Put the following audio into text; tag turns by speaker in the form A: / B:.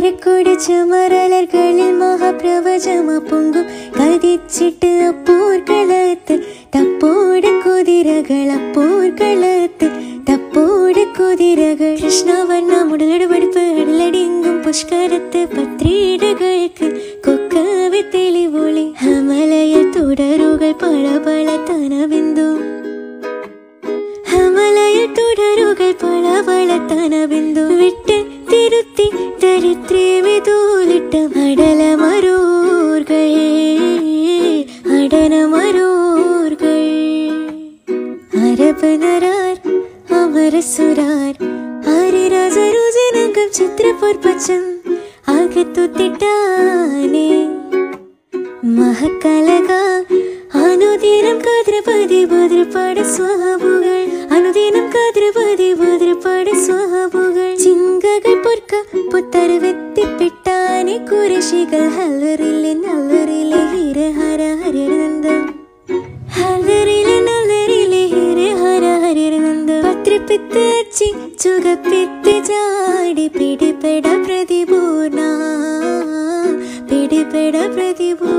A: മകരക്കൊട ചുമരലർകളിൽ മഹാപ്രവചമ പൊങ്കും കതിച്ചിട്ട് അപ്പോർക്കളത്ത് തപ്പോട് കുതിരകൾ അപ്പോർക്കളത്ത് തപ്പോട് കുതിരകൾ കൃഷ്ണവർണ്ണ മുടലെടുപെടുപ്പ് അടലടിങ്കും പുഷ്കരത്ത് പത്രീടകൾക്ക് കൊക്കവെ തെളിവൊളി ഹമലയ തുടരുകൾ പളപള തനബിന്ദു ഹമലയ തുടരുകൾ പളപള തനബിന്ദു വിട്ട് തിരുത്തി ദരിദ്രമിതൂലിട്ട് അടലമരൂർകൾ അടനമരൂർകൾ അരബ് നരാർ അമരസുരാർ ആര്യരാജരുജനകം ചിത്രപുർപ്പച്ചം അകത്തുത്തിട്ടാനേ മഹക്കലക അനുദിനം കദ്രപതി ഭദ്രപാട സ്വഹാബുകൾ അനുദിനം കദ്രപതി ഭദ്രപാട സ്വഹാബുകൾ ചിങ്കകൾ പൊർക്ക പുത്തരവെത്തിപ്പെട്ടാനെ കുരശികൾ ഹലറിലെ നല്ലറിലെ ഹിര ഹര ഹരിനന്ദം ഹലറിലെ നല്ലറിലെ ഹിര ഹര ഹരിനന്ദം പത്രപ്പിത്ത് അച്ചി ചുകപ്പിത്ത് ചാടി പിടിപ്പെട പ്രതിപൂർണ പിടിപ്പെട പ്രതിപൂർണ